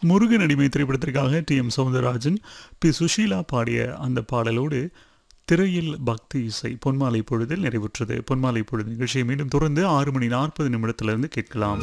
முருகன் அடிமை திரைப்படத்திற்காக T M Soundararajan P Susheela பாடிய அந்த பாடலோடு திரையில் பக்தி இசை பொன்மாலை பொழுதில் நிறைவுற்றது பொன்மாலை பொழுது நிகழ்ச்சியை மீண்டும் தொடர்ந்து ஆறு மணி நாற்பது நிமிடத்திலிருந்து கேட்கலாம்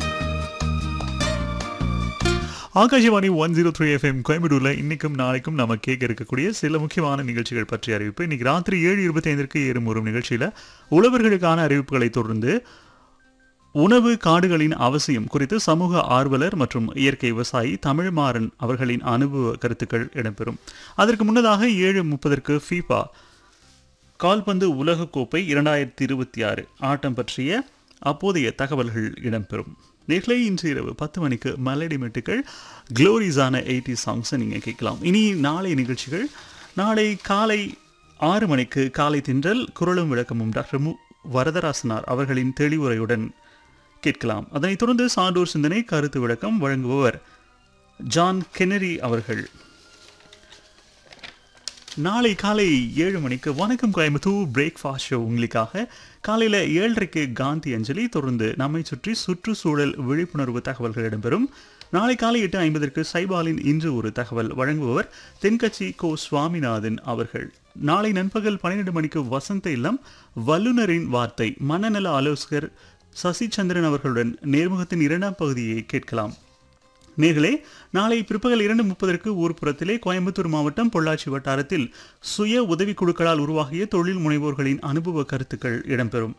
Akashvani one zero three FM கோயம்புத்தூரில் இன்னைக்கும் நாளைக்கும் நம்ம கேட்க இருக்கக்கூடிய சில முக்கியமான நிகழ்ச்சிகள் பற்றிய அறிவிப்பு இன்னைக்கு ராத்திரி ஏழு இருபத்தி ஐந்திற்கு ஏறும் ஒரு நிகழ்ச்சியில் உழவர்களுக்கான அறிவிப்புகளை தொடர்ந்து உணவு காடுகளின் அவசியம் குறித்து சமூக ஆர்வலர் மற்றும் இயற்கை விவசாயி தமிழ்மாறன் அவர்களின் அனுபவ கருத்துக்கள் இடம்பெறும் அதற்கு முன்னதாக ஏழு முப்பதற்கு ஃபீபா கால்பந்து உலகக்கோப்பை இரண்டாயிரத்தி இருபத்தி ஆறு ஆட்டம் பற்றிய அப்போதைய தகவல்கள் இடம்பெறும் நேர்களை இன்று இரவு பத்து மணிக்கு மலடி மெட்டுக்கள் க்ளோரிஸான எயிட்டி சாங்ஸை நீங்கள் கேட்கலாம் இனி நாளை நிகழ்ச்சிகள் நாளை காலை ஆறு மணிக்கு காலை தின்றல் குரலும் விளக்கமும் டாக்டர் மு வரதராசனார் அவர்களின் தெளிவுரையுடன் கேட்கலாம் அதனைத் தொடர்ந்து சான்றோர் சிந்தனை கருத்து விளக்கம் வழங்குபவர் ஜான் கெனரி அவர்கள் நாளை காலை ஏழு மணிக்கு வணக்கம் கோயம்புத்தூர் பிரேக்ஃபாஸ்ட் ஷோ உங்களுக்காக காலையில் ஏழரைக்கு காந்தி அஞ்சலி தொடர்ந்து நம்மை சுற்றி சுற்றுச்சூழல் விழிப்புணர்வு தகவல்கள் இடம்பெறும் நாளை காலை எட்டு ஐம்பதற்கு சைபாலின் இன்று ஒரு தகவல் வழங்குபவர் தென்கட்சி கோ சுவாமிநாதன் அவர்கள் நாளை நண்பகல் பன்னிரண்டு மணிக்கு வசந்த இல்லம் வல்லுநரின் வார்த்தை மனநல ஆலோசகர் சசிச்சந்திரன் அவர்களுடன் நேர்முகத்தின் இரண்டாம் பகுதியை கேட்கலாம் நேர்களே நாளை பிற்பகல் இரண்டு முப்பதற்கு ஊர்ப்புறத்திலே கோயம்புத்தூர் மாவட்டம் பொள்ளாச்சி வட்டாரத்தில் சுய உதவிக்குழுக்களால் உருவாகிய தொழில் முனைவோர்களின் அனுபவ கருத்துக்கள் இடம்பெறும்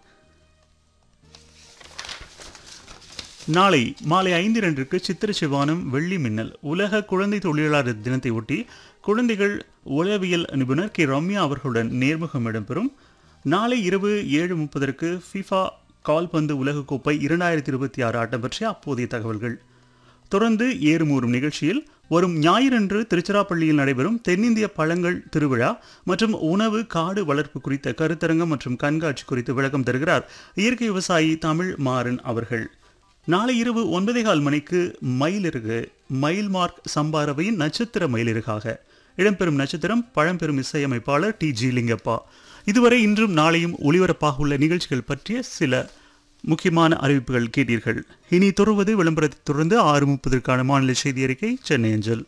நாளை மாலை ஐந்து இரண்டிற்கு சித்திர சிவானம் வெள்ளி மின்னல் உலக குழந்தை தொழிலாளர் தினத்தை ஒட்டி குழந்தைகள் உளவியல் நிபுணர் கே ரம்யா அவர்களுடன் நேர்முகம் இடம்பெறும் நாளை இரவு ஏழு முப்பதற்கு ஃபிஃபா கால்பந்து உலகக்கோப்பை இரண்டாயிரத்தி இருபத்தி ஆறு ஆட்டம் பற்றிய அப்போதைய தகவல்கள் தொடர்ந்து ஏறுமூறும் நிகழ்ச்சியில் வரும் ஞாயிறன்று திருச்சிராப்பள்ளியில் நடைபெறும் தென்னிந்திய பழங்கள் திருவிழா மற்றும் உணவு காடு வளர்ப்பு குறித்த கருத்தரங்கம் மற்றும் கண்காட்சி குறித்து விளக்கம் தருகிறார் இயற்கை விவசாயி தமிழ் மாறன் அவர்கள் நாளை இரவு ஒன்பதே கால் மணிக்கு மயிலிறகு மயில் மார்க் சம்பாரவையின் நட்சத்திர மயிலிறகாக இடம்பெறும் நட்சத்திரம் பழம்பெரும் இசையமைப்பாளர் டி ஜி லிங்கப்பா இதுவரை இன்றும் நாளையும் ஒளிபரப்பாக உள்ள நிகழ்ச்சிகள் பற்றிய சில முக்கியமான அறிவிப்புகள் கேட்டீர்கள் இனி தொடர்வது விளம்பரத்தை தொடர்ந்து ஆறு முப்பதற்கான மாநில செய்தி அறிக்கை சென்னை அஞ்சல்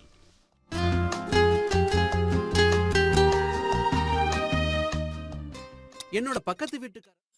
என்னோட பக்கத்து வீட்டுக்கார